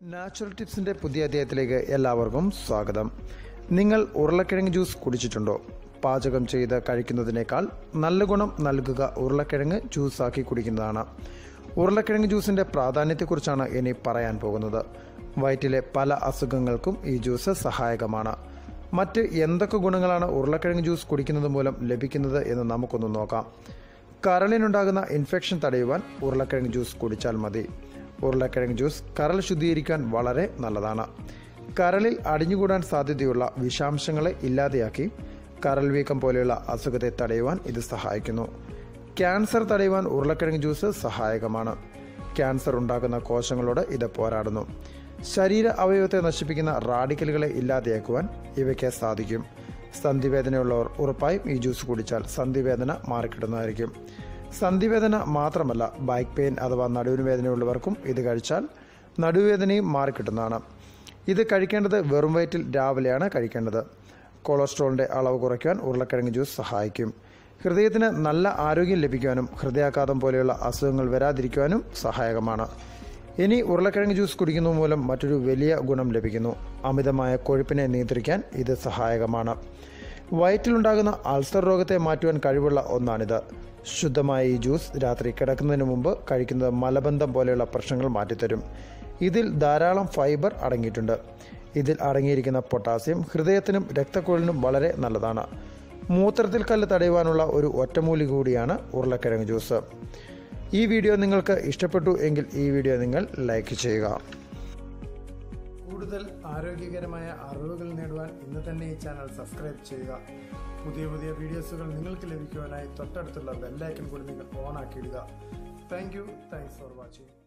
natural ടിപ്സിന്റെ പുതിയ അധ്യായത്തിലേക്ക് എല്ലാവർക്കും സ്വാഗതം നിങ്ങൾ ഉരുളക്കിഴങ്ങ് ജ്യൂസ് കുടിച്ചിട്ടുണ്ടോ പാചകം ചെയ്ത് കഴിക്കുന്നതിനേക്കാൾ നല്ല ഗുണം നൽകുക ഉരുളക്കിഴങ്ങ് ജ്യൂസാക്കി കുടിക്കുന്നതാണ് ഉരുളക്കിഴങ്ങ് ജ്യൂസിന്റെ പ്രാധാന്യത്തെക്കുറിച്ചാണ് ഇനി പറയാൻ പോകുന്നത് വയറ്റിലെ പല അസുഖങ്ങൾക്കും ഈ ജ്യൂസ് സഹായകമാണ് മറ്റ് എന്തൊക്കെ ഗുണങ്ങളാണ് ഉരുളക്കിഴങ്ങ് ജ്യൂസ് കുടിക്കുന്നത് മൂലം ലഭിക്കുന്നത് എന്ന് നമുക്കൊന്ന് നോക്കാം കരളിനുണ്ടാകുന്ന ഇൻഫെക്ഷൻ തടയുവാൻ ഉരുളക്കിഴങ്ങ് ജ്യൂസ് കുടിച്ചാൽ മതി ഉരുളക്കിഴങ്ങ് ജ്യൂസ് കരൾ ശുദ്ധീകരിക്കാൻ വളരെ നല്ലതാണ് കരളിൽ അടിഞ്ഞുകൂടാൻ സാധ്യതയുള്ള വിഷാംശങ്ങളെ ഇല്ലാതെയാക്കി കരൾ വീക്കം പോലെയുള്ള അസുഖത്തെ തടയുവാൻ ഇത് സഹായിക്കുന്നു ക്യാൻസർ തടയുവാൻ ഉരുളക്കിഴങ്ങ് ജ്യൂസ് സഹായകമാണ് ക്യാൻസർ ഉണ്ടാക്കുന്ന കോശങ്ങളോട് ഇത് പോരാടുന്നു ശരീര അവയവത്തെ നശിപ്പിക്കുന്ന റാഡിക്കലുകളെ ഇല്ലാതെയാക്കുവാൻ ഇവയ്ക്ക് സാധിക്കും സന്ധിവേദനയുള്ളവർ ഉറപ്പായും ഈ ജ്യൂസ് കുടിച്ചാൽ സന്ധിവേദന മാറിക്കിട്ടുന്നതായിരിക്കും സന്ധിവേദന മാത്രമല്ല ബാക്ക് പെയിൻ അഥവാ നടുവിന് വേദനയുള്ളവർക്കും ഇത് കഴിച്ചാൽ നടുവേദനയും മാറിക്കിട്ടുന്നതാണ് ഇത് കഴിക്കേണ്ടത് വെറും വയറ്റിൽ രാവിലെയാണ് കഴിക്കേണ്ടത് കൊളസ്ട്രോളിൻ്റെ അളവ് കുറയ്ക്കുവാൻ ഉരുളക്കിഴങ്ങ് ജ്യൂസ് സഹായിക്കും ഹൃദയത്തിന് നല്ല ആരോഗ്യം ലഭിക്കുവാനും ഹൃദയാഘാതം പോലെയുള്ള അസുഖങ്ങൾ വരാതിരിക്കുവാനും സഹായകമാണ് ഇനി ഉരുളക്കിഴങ്ങ് ജ്യൂസ് കുടിക്കുന്നത് മൂലം മറ്റൊരു വലിയ ഗുണം ലഭിക്കുന്നു അമിതമായ കൊഴുപ്പിനെ നിയന്ത്രിക്കാൻ ഇത് സഹായകമാണ് വയറ്റിലുണ്ടാകുന്ന അൾസർ രോഗത്തെ മാറ്റുവാൻ കഴിവുള്ള ഒന്നാണിത് ശുദ്ധമായ ഈ ജ്യൂസ് രാത്രി കിടക്കുന്നതിന് മുമ്പ് കഴിക്കുന്നത് മലബന്ധം പോലെയുള്ള പ്രശ്നങ്ങൾ മാറ്റിത്തരും ഇതിൽ ധാരാളം ഫൈബർ അടങ്ങിയിട്ടുണ്ട് ഇതിൽ അടങ്ങിയിരിക്കുന്ന പൊട്ടാസ്യം ഹൃദയത്തിനും രക്തക്കുഴലിനും വളരെ നല്ലതാണ് മൂത്രത്തിൽ കല്ല് തടയുവാനുള്ള ഒരു ഒറ്റമൂലി കൂടിയാണ് ഉരുളക്കിഴങ്ങ് ജ്യൂസ് ഈ വീഡിയോ നിങ്ങൾക്ക് ഇഷ്ടപ്പെട്ടു എങ്കിൽ ഈ വീഡിയോ നിങ്ങൾ ലൈക്ക് ചെയ്യുക കൂടുതൽ ആരോഗ്യകരമായ അറിവുകൾ നേടുവാൻ ഇന്ന് തന്നെ ഈ ചാനൽ സബ്സ്ക്രൈബ് ചെയ്യുക പുതിയ പുതിയ വീഡിയോസുകൾ നിങ്ങൾക്ക് ലഭിക്കുവാനായി തൊട്ടടുത്തുള്ള ബെല്ലൈക്കൺ കൂടി നിങ്ങൾ ഓൺ ആക്കിയിടുക thank you thanks for watching